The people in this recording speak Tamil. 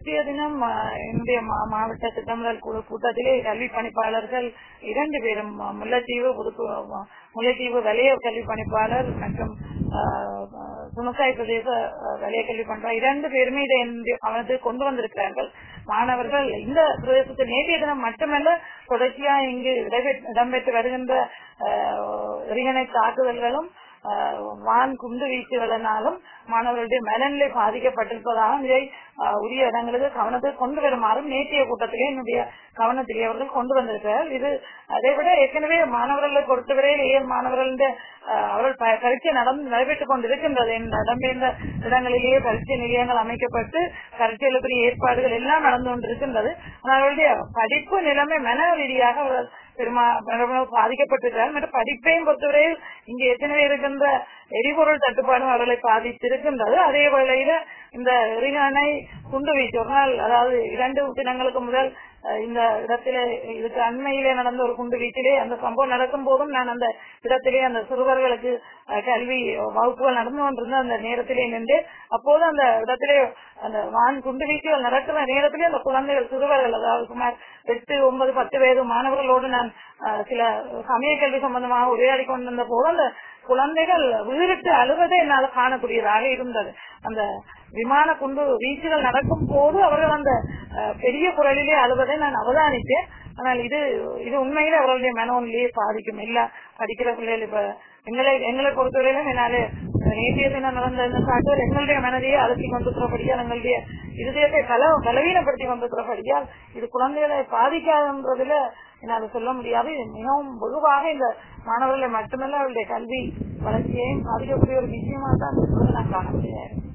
நேற்றைய தினம் அஹ், என்னுடைய மா- மாவட்ட திட்டமிடல் குழு கூட்டத்திலே கல்வி பணிப்பாளர்கள் இரண்டு பேரும் அஹ், முல்லைத்தீவு புதுப்பு அஹ், முல்லைத்தீவு வலய கல்வி பணிப்பாளர் மற்றும் அஹ், அஹ், துணுக்காய் பிரதேச அஹ், வலய கல்வி பணிப்பாளர் இரண்டு பேருமே இதை என்னுடைய கவனத்துக்கு கொண்டு வந்திருக்கிறார்கள் மாணவர்கள் இந்த பிரதேசத்தில் நேற்றைய தினம் மட்டுமல்ல தொடர்ச்சியா இங்கு இடம்பெற்று இடம்பெற்று வருகின்ற அஹ், எறிகணை தாக்குதல்களும் அஹ், வான் குண்டு வீச்சுகளினாலும் மாணவர்களுடைய மனநிலை பாதிக்கப்பட்டிருப்பதாகவும் இதை அஹ், உரிய இடங்களுக்கு கவனத்தில் கொண்டு வருமாறும் நேற்றைய கூட்டத்திலே என்னுடைய கவனத்திலே அவர்கள் கொண்டு வந்திருக்கிறார்கள் இது அதை விட ஏற்கனவே மாணவர்களை பொறுத்தவரையில் ஏன் மாணவர்களுடைய அஹ், அவர்கள் ப- பரீட்சை நடந்து நடைபெற்றுக் கொண்டிருக்கின்றது இந்த இடம்பெயர்ந்த இடங்களிலேயே பரீட்சை நிலையங்கள் அமைக்கப்பட்டு பரீட்சை எழுப்பிய ஏற்பாடுகள் எல்லாம் நடந்து கொண்டிருக்கின்றது ஆனால் அவர்களுடைய படிப்பு நிலைமை மன ரீதியாக அவர்கள் பெருமா பெருமளவு பாதிக்கப்பட்டிருக்கிறார் மற்றும் படிப்பையும் பொறுத்தவரையில் இங்கு ஏற்கனவே இருக்கின்ற எரிபொருள் தட்டுப்பாடும் அவர்களை பாதித்திருக்கின்றது அதே வேளையில இந்த எரிகணை குண்டு வீச்சு ஒரு நாள் அதாவது இரண்டு தினங்களுக்கு முதல் அஹ், இந்த இடத்திலே இதுக்கு அண்மையிலே நடந்த ஒரு குண்டு வீச்சிலே அந்த சம்பவம் நடக்கும் போதும் நான் அந்த இடத்திலே அந்த சிறுவர்களுக்கு அஹ், கல்வி வகுப்புகள் நடந்து கொண்டிருந்த அந்த நேரத்திலே நின்று அப்போது அந்த இடத்திலே அந்த வான் குண்டு வீச்சுகள் நடக்கிற நேரத்திலே அந்த குழந்தைகள் சிறுவர்கள் அதாவது சுமார் எட்டு ஒன்பது பத்து வயது மாணவர்களோடு நான் அஹ், சில சமய கல்வி சம்பந்தமாக உரையாடி கொண்டிருந்த போது அந்த குழந்தைகள் வீறிட்டு அழுவதை என்னால் காணக்கூடியதாக இருந்தது அந்த விமான குண்டு வீச்சுகள் நடக்கும் போது அவர்கள் அந்த அஹ், பெரிய குரலிலே அழுவதை நான் அவதானித்தேன் ஆனால் இது இது உண்மையிலே அவர்களுடைய மனநிலையை பாதிக்கும் இல்ல படிக்கிற பிள்ளைகள் இப்ப எங்களை எங்களை பொறுத்தவரையிலும் என்னாலே நேற்றைய தினம் நடந்த இந்த தாக்குதல் எங்களுடைய மனதையே அலசி கொண்டிருக்கிறபடியால் எங்களுடைய இருதயத்தை பல பலவீனப்படுத்தி கொண்டிருக்கிறபடியால் இது குழந்தைகளை பாதிக்காதுன்றதுல என்னால் சொல்ல முடியாது இது மிகவும் வெகுவாக இந்த மாணவர்களை மட்டுமல்ல அவருடைய கல்வி வளர்ச்சியையும் பாதிக்கக்கூடிய ஒரு விஷயமா தான் நான் காண முடியாது